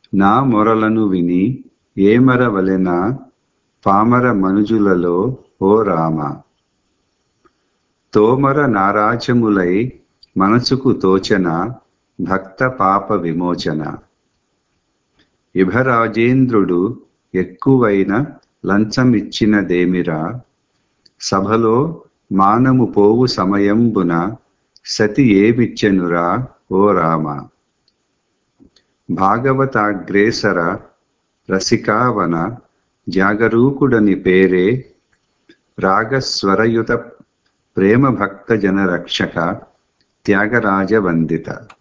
నా మొరలను విని ఏమరవలెన పామర మనుజులలో ఓ రామ తోమర నారాజములై మనసుకు తోచన భక్త పాప విమోచన ఇభరాజేంద్రుడు ఎక్కువైన లంచమిచ్చినదేమిరా సభలో మానము పోవు సమయంబున సతి ఏమిచ్చెనురా ఓ రామ భాగవతాగ్రేసర రసికావన జాగరూకుడని పేరే రాగస్వరయుత ప్రేమ భక్త జన రక్షక త్యాగరాజ వందిత